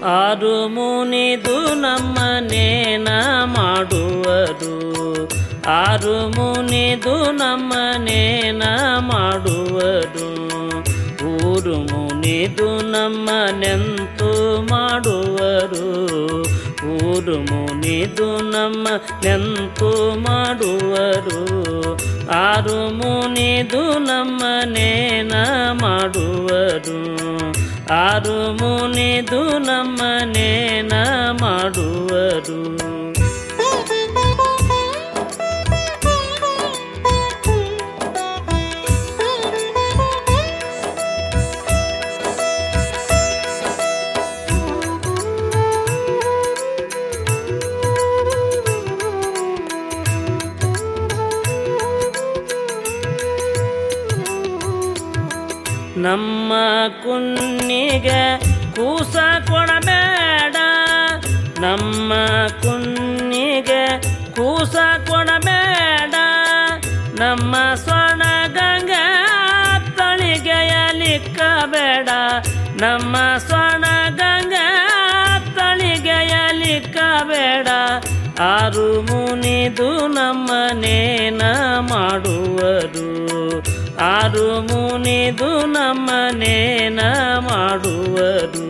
ಆರು ಮುನಿದು ನಮ್ಮನೇನ ಮಾಡುವರು ಆರು ಮುನಿದು ನಮ್ಮನೇನ ಮಾಡುವರು ಊರು ಮುನಿದು ನಮ್ಮನೆಂತು ಮಾಡುವರು ಊರು ಮುನಿದು ನಮ್ಮ ನೆಂತು ಮಾಡುವರು ಆರು ಮುನಿದು ನಮ್ಮನೇನ ಮಾಡುವರು ಆರು ಮುನಿದು ನಮ್ಮನೇನ ಮಾಡುವರು ನಮ್ಮ ಕುನ್ನಿಗೆ ಕೂಸ ಕೊಡಬೇಡ ನಮ್ಮ ಕುನ್ನಿಗೆ ಕೂಸ ಕೊಡಬೇಡ ನಮ್ಮ ಸ್ವರ್ಣ ಗಂಗೆ ತಳಿಗೆಯಲಿಕ್ಕಬೇಡ ನಮ್ಮ ಸ್ವರ್ಣ ಗಂಗೆ ತಳಿಗೆಯಲಿಕ್ಕಬೇಡ ಆರು ಮುನಿದು ನಮ್ಮನೇನ ಮಾಡುವರು ಆರು ಮುನಿದು ನಮ್ಮನೇನ ಮಾಡುವರು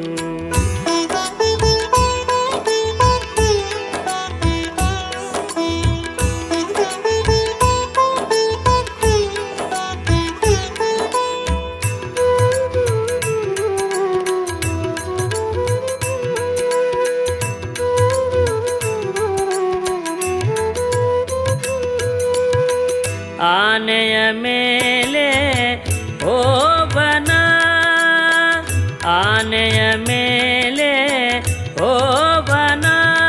ಆನೆಯ ಮೇಲೆ ಹೋಬನ ಆನೆಯ ಮೇಲೆ ಹೋಬನ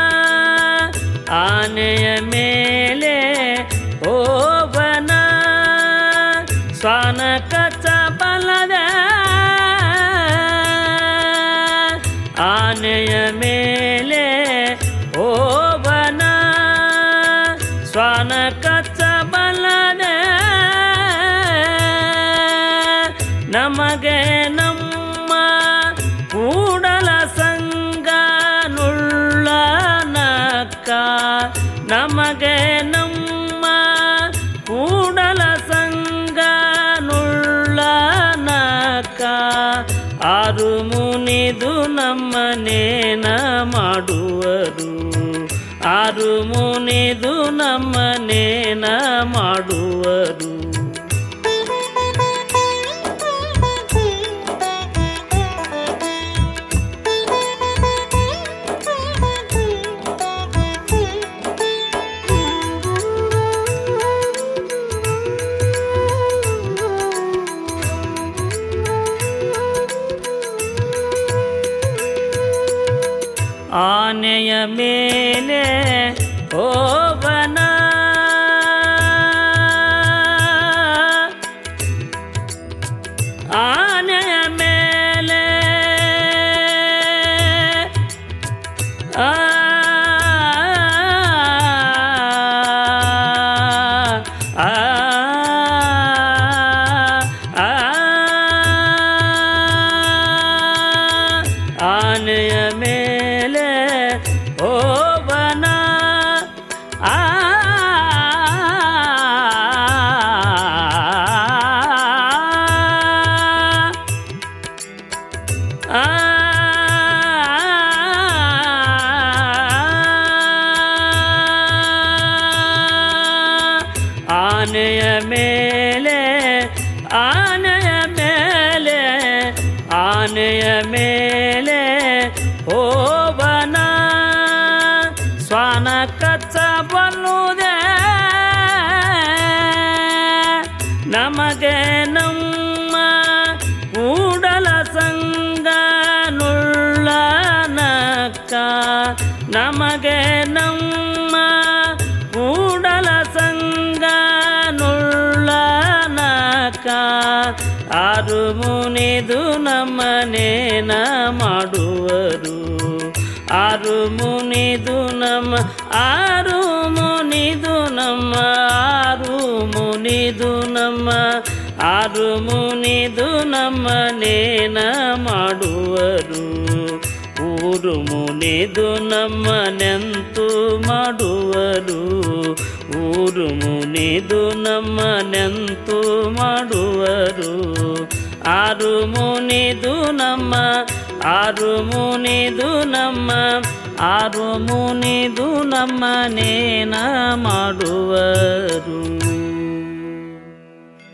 ಆನೆಯ ಮೇಲೆ ಹೋಬನ ಸ್ವಾನ ಕಚ್ಚ ಬಲದ ಆನೆಯ ಮೇಲೆ ಹೋಬನ ಸ್ವಾನ ಕಚ್ಚ ಬಲದ ನಮಗೆ ನಮ್ಮ ಕೂಡಲ ಸಂಗ ನುಳ್ಳ ನಕ್ಕ ನಮಗೆ ನಮ್ಮ ಕೂಡಲ ಸಂಗ ನುಳ್ಳ ನಕ್ಕ ಆರು ಮುನಿದು ನಮ್ಮನೇನ ಮಾಡುವರು ಆರು ಮುನಿದು ನಮ್ಮನೇನ ಮಾಡುವರು ಆನೆಯ ಮೇಲೆ ಹೋಬನ ಆನೆಯ ಮೇಲೆ ಆ ಆ ಆ ಆನೆಯ ಮೇಲೆ ಹೋಬನ ಆ ಆ ಆನೆಯ ಮೇಲೆ ಆನೆಯ ಮೇಲೆ ಆನೆಯ ಮೇಲೆ ಹೋಬನ ಸ್ವಾನ ಕಚ್ಚ ಬಲ್ಲುವುದೇ ನಮಗೆ ನಮ್ಮ ಕೂಡಲ ಸಂಗ ನುಳ್ಳ ನಕ್ಕ ನಮಗೆ ನಮ್ಮ ಕೂಡಲ ಸಂಗ ನುಳ್ಳ ನಕ್ಕ ಆರು ಮುನಿದು ನಮ್ಮನೇನ ಮಾಡುವರು ಆರು ಮುನಿದು ನಮ್ಮ ಆರು ಮುನಿದು ನಮ್ಮ ಆರು ಮುನಿದು ನಮ್ಮ ಆರು ಮುನಿದು ನಮ್ಮನೇನ ಮಾಡುವರು ಊರು ಊರು ಮುನಿದು ನಮ್ಮ ನೆಂತು ಮಾಡುವರು ಊರು ಮುನಿದು ನಮ್ಮ ನೆಂತು ಮಾಡುವರು ಆರು ಮುನಿದು ನಮ್ಮ ಆರು ಮುನಿದು ನಮ್ಮ ಆರು ಮುನಿದು ನಮ್ಮ ನೇನ ಮಾಡುವರು